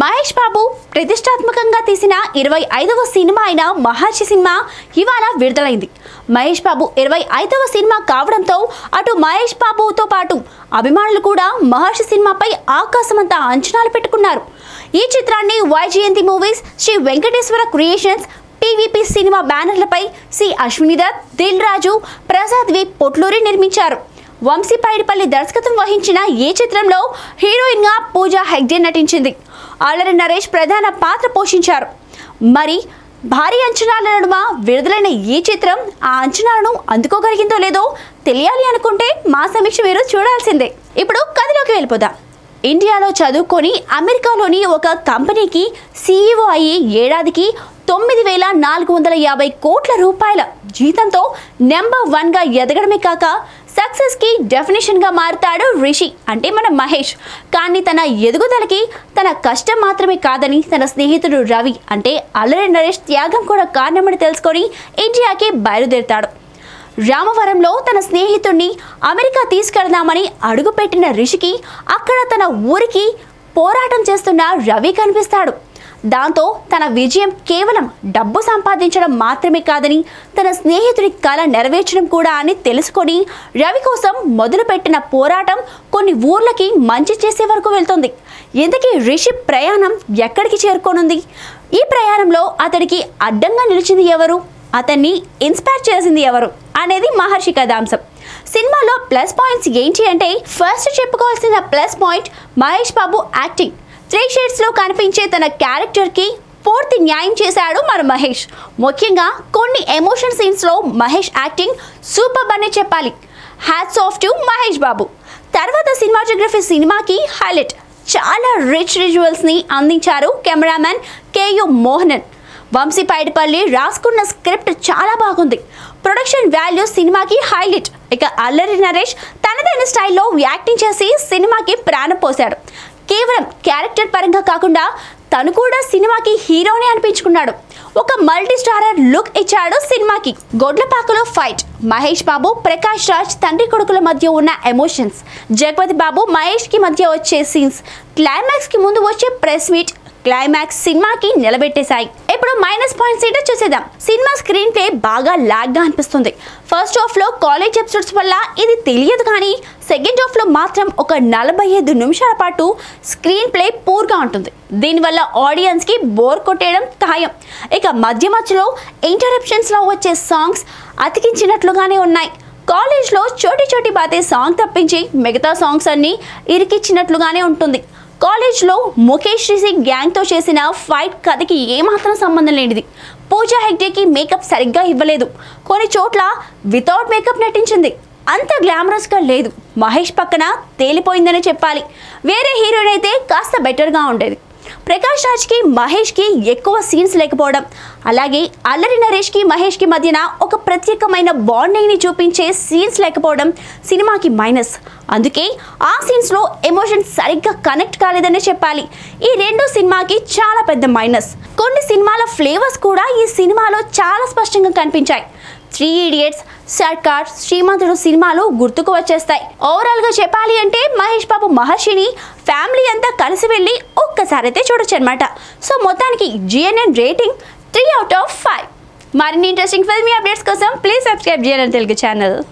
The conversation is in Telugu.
మహేష్ బాబు ప్రతిష్టాత్మకంగా తీసిన ఇరవై ఐదవ సినిమా అయిన మహర్షి సినిమా ఇవాళ విడుదలైంది మహేష్ బాబు ఇరవై ఐదవ సినిమా కావడంతో అటు మహేష్ బాబుతో పాటు అభిమానులు కూడా మహర్షి సినిమాపై ఆకాశమంతా అంచనాలు పెట్టుకున్నారు ఈ చిత్రాన్ని Vyjayanthi movies Sri Venkateswara creations PVP cinema బ్యానర్లపై సి అశ్వినిదత్ దిల్ రాజు ప్రసాద్ వి పొట్లూరి నిర్మించారు వంశీ పైడిపల్లి దర్శకత్వం వహించిన ఈ చిత్రంలో హీరోయిన్ గా పూజా హెగ్డే నటించింది అల్లరి నరేష్ ప్రధాన పాత్ర పోషించారు మరి భారీ అంచనాల నడుమ విడుదలైన ఈ చిత్రం ఆ అంచనాలను అందుకోగలిగిందో లేదో తెలియాలి అనుకుంటే మా సమీక్ష మీరు చూడాల్సిందే ఇప్పుడు కథలోకి వెళ్ళిపోదాం ఇండియాలో చదువుకొని అమెరికాలోని ఒక కంపెనీకి సీఈఓ అయ్యి ఏడాదికి తొమ్మిది వేల నాలుగు వందల యాభై కోట్ల రూపాయల జీతంతో నెంబర్ వన్గా ఎదగడమే కాక సక్సెస్కి డెఫినేషన్గా మారుతాడు రిషి అంటే మన మహేష్ కానీ తన ఎదుగుదలకి తన కష్టం మాత్రమే కాదని తన స్నేహితుడు రవి అంటే అల్లరి నరేష్ త్యాగం కూడా కారణమని తెలుసుకొని ఇండియాకి బయలుదేరుతాడు రామవరంలో తన స్నేహితుడిని అమెరికా తీసుకెళ్దామని అడుగుపెట్టిన రిషికి అక్కడ తన ఊరికి పోరాటం చేస్తున్న రవి కనిపిస్తాడు దాంతో తన విజయం కేవలం డబ్బు సంపాదించడం మాత్రమే కాదని తన స్నేహితుడి కళ నెరవేర్చడం కూడా అని తెలుసుకొని రవి కోసం మొదలుపెట్టిన పోరాటం కొన్ని ఊర్లకి మంచి చేసే వరకు వెళ్తుంది ఇంతకీ రిషి ప్రయాణం ఎక్కడికి చేరుకోనుంది ఈ ప్రయాణంలో అతడికి అడ్డంగా నిలిచింది ఎవరు అతన్ని ఇన్స్పైర్ చేసింది ఎవరు అనేది మహర్షి కథాంశం సినిమాలో ప్లస్ పాయింట్స్ ఏంటి అంటే ఫస్ట్ చెప్పుకోవాల్సిన plus point Mahesh Babu acting three షేడ్స్లో కనిపించే తన క్యారెక్టర్కి పూర్తి న్యాయం చేశాడు మన మహేష్ ముఖ్యంగా కొన్ని ఎమోషన్ సీన్స్లో మహేష్ యాక్టింగ్ సూపర్ అనే చెప్పాలి hats off to Mahesh Babu తర్వాత సినిమాటోగ్రఫీ సినిమాకి హైలైట్ చాలా రిచ్ విజువల్స్ని అందించారు కెమెరామ్యాన్ కేయు మోహనన్ వంశీ పైడిపల్లి రాసుకున్న స్క్రిప్ట్ చాలా బాగుంది ప్రొడక్షన్ వాల్యూ సినిమాకి హైలైట్ ఇక అల్లరి నరేష్ తనదైన స్టైల్లో యాక్టింగ్ చేసి సినిమాకి ప్రాణం పోశాడు కేవలం క్యారెక్టర్ పరంగా కాకుండా తను కూడా సినిమాకి హీరోని అనిపించుకున్నాడు ఒక మల్టీ స్టారర్ లుక్ ఇచ్చాడు సినిమాకి గొడ్లపాకలో ఫైట్ మహేష్ బాబు ప్రకాష్ రాజ్ తండ్రి కొడుకుల మధ్య ఉన్న ఎమోషన్స్ జగపతి బాబు మహేష్ కి మధ్య వచ్చే సీన్స్ క్లైమాక్స్ కి ముందు వచ్చే ప్రెస్ మీట్ క్లైమాక్స్ సినిమాకి నిలబెట్టేశాయి ఇప్పుడు మైనస్ పాయింట్స్ ఏంటో చూసేద్దాం సినిమా స్క్రీన్ ప్లే బాగా లాగ్ గా అనిపిస్తుంది ఫస్ట్ హాఫ్ లో కాలేజ్ ఎపిసోడ్స్ వల్ల ఇది తెలియదు కానీ సెకండ్ హాఫ్ లో మాత్రం ఒక నలభై ఐదు నిమిషాల పాటు స్క్రీన్ ప్లే పూర్గా ఉంటుంది దీనివల్ల ఆడియన్స్ కి బోర్ కొట్టేయడం ఖాయం ఇక మధ్య మధ్యలో ఇంటరప్షన్స్ లో వచ్చే సాంగ్స్ అతికించినట్లుగానే ఉన్నాయి కాలేజ్లో చోటి చోటి బాతే సాంగ్ తప్పించి మిగతా సాంగ్స్ అన్నీ ఇరికిచ్చినట్లుగానే ఉంటుంది కాలేజ్లో ముఖేష్ రిషి గ్యాంగ్తో చేసిన ఫైట్ కథకి ఏమాత్రం సంబంధం లేనిది పూజా హెగ్డేకి మేకప్ సరిగ్గా ఇవ్వలేదు కొన్ని చోట్ల వితౌట్ మేకప్ నటించింది అంత గ్లామరస్గా లేదు మహేష్ పక్కన తేలిపోయిందనే చెప్పాలి వేరే హీరోయిన్ అయితే కాస్త బెటర్గా ఉండేది ప్రకాష్ రాజ్కి మహేష్కి ఎక్కువ సీన్స్ లేకపోవడం అలాగే అల్లరి నరేష్కి మహేష్కి మధ్యన ఒక ప్రత్యేకమైన బాండింగ్ని చూపించే సీన్స్ లేకపోవడం సినిమాకి మైనస్ అందుకే ఆ సీన్స్లో ఎమోషన్ సరిగ్గా కనెక్ట్ కాలేదనే చెప్పాలి ఈ రెండు సినిమాకి చాలా పెద్ద మైనస్ కొన్ని సినిమాల ఫ్లేవర్స్ కూడా ఈ సినిమాలో చాలా స్పష్టంగా కనిపించాయి త్రీ ఇడియట్స్ సర్కార్ శ్రీమంతుడు సినిమాలు గుర్తుకు వచ్చేస్తాయి ఓవరాల్ గా చెప్పాలి అంటే మహేష్ బాబు మహర్షిని ఫ్యామిలీ అంతా కలిసి వెళ్ళి ఒక్కసారి అయితే చూడొచ్చు అనమాట సో మొత్తానికి GNN rating three out of five మరిన్ని ఇంట్రెస్టింగ్ ఫిల్మీ అప్డేట్స్ కోసం please subscribe GNN Telugu channel